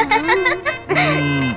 ம்,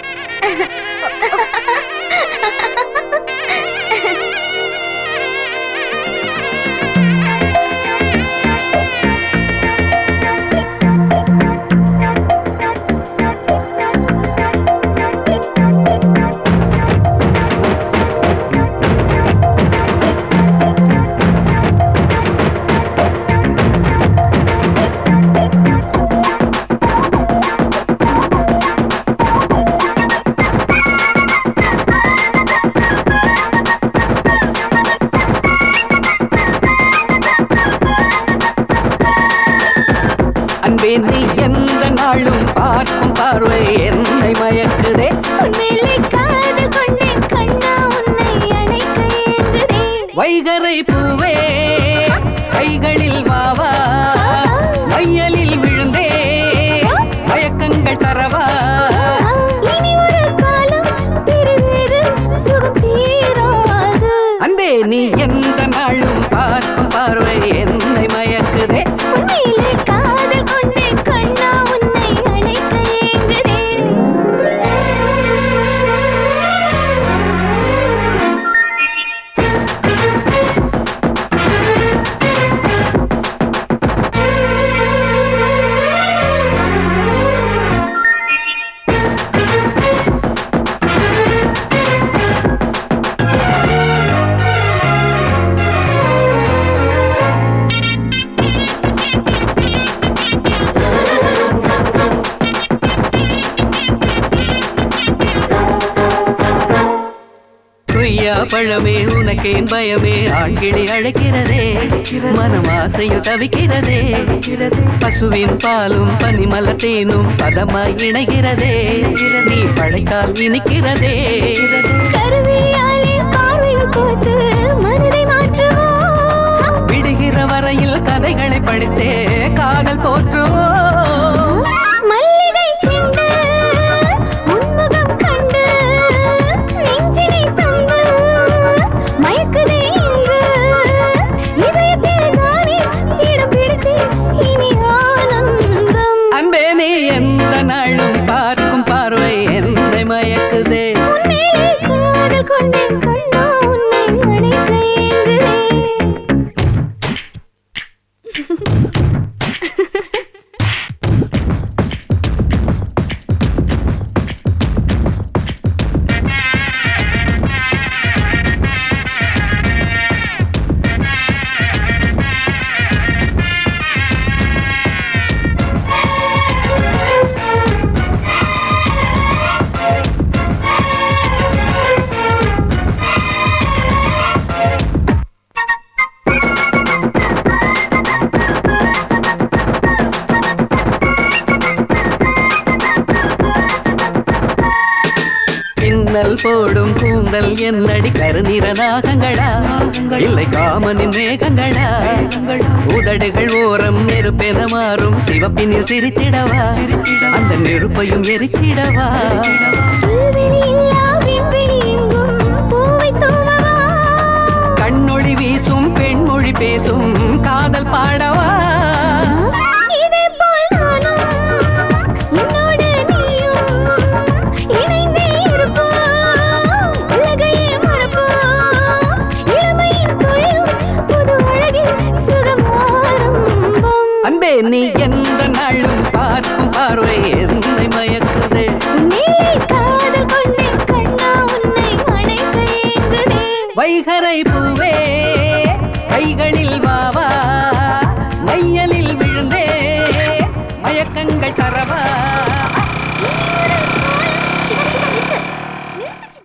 அன்பே நீ எந்த நாளும் பார்க்கும் பார்வை என்னை மயக்குதே உன்மேலே காதல் கொண்டேன் கண்ணா உன்னை அணைக்க ஏங்குறேன் வைகரை பூவே கைகளில் வாவா மையலில் விழுந்தே மயக்கங்கள் தரவா இனி ஒரு காலம் பிரிவேது சுகம் தீராது அன்பே நீ எந்த நாளும் பார்க்கும் பார்வை என்னை மயக்குதே உன்மேலே காதல் கொண்டேன் கண்ணா உன்னை அணைக்க ஏங்குறேன் கொய்யா பழமே உனக்கேன் பயமே ஆண்கிளி அழைக்கிறதே மனம் ஆசையில் தவிக்கிறதே பசுவின் பாலும் பனிமலர் தேனும் பதமாய் இணைகிறதே நீ பழைத்தால் இனிக்கிறதே கருவிழியாலே பார்வையில் போட்டு மனதை மாற்றுவோம் விடுகிற வரையில் கதைகளை படித்தே காதல் போற்றுவோம் மல்லிகை செண்டு உன்முகம் கண்டு நெஞ்சினை தந்து மயக்குதே இங்கு இதயத்தில் தானே இடம் பிடித்தேன் இனி ஆனந்தம் அன்பே நீ எந்த நாளும் பார்க்கும் பார்வை என்னை மயக்குதே உன்மேலே காதல் கொண்டேன் கண்ணா உன்னை அணைக்க ஏங்குகிறேன் பின்னல் போடும் கூந்தல் என்னடி கருநிற நாகங்களா இல்லை காமனின் மேகங்களா உதடுகள் ஓரம் நெருப்பென மாறும் சிவப்பினில் சிரித்திடவா அந்த நெருப்பையும் எரித்திடவா புல்வெளி இல்லா விண்வெளி எங்கும் பூவைத் தூவவா? கண்ணொளி வீசும் பெண்மொழி பேசும் காதல் பாடவா இதேபோல் நானும், என்னோடு நீயும் இணைந்தே இருப்போம். உலகையே மறப்போம். இளமையின் துளியும் புது அழகில் சுகம் ஆரம்பம். அன்பே நீ எந்த நாளும் பார்க்கும் பார்வை என்னை மயக்குதே உன்மேலே காதல் கொண்டேன் கண்ணா உன்னை அணைக்க ஏங்குகிறேன். வைகரை பூவே கைகளில் வாவா மையலில் விழுந்தே மயக்கங்கள் தரவா சின்ன சின்ன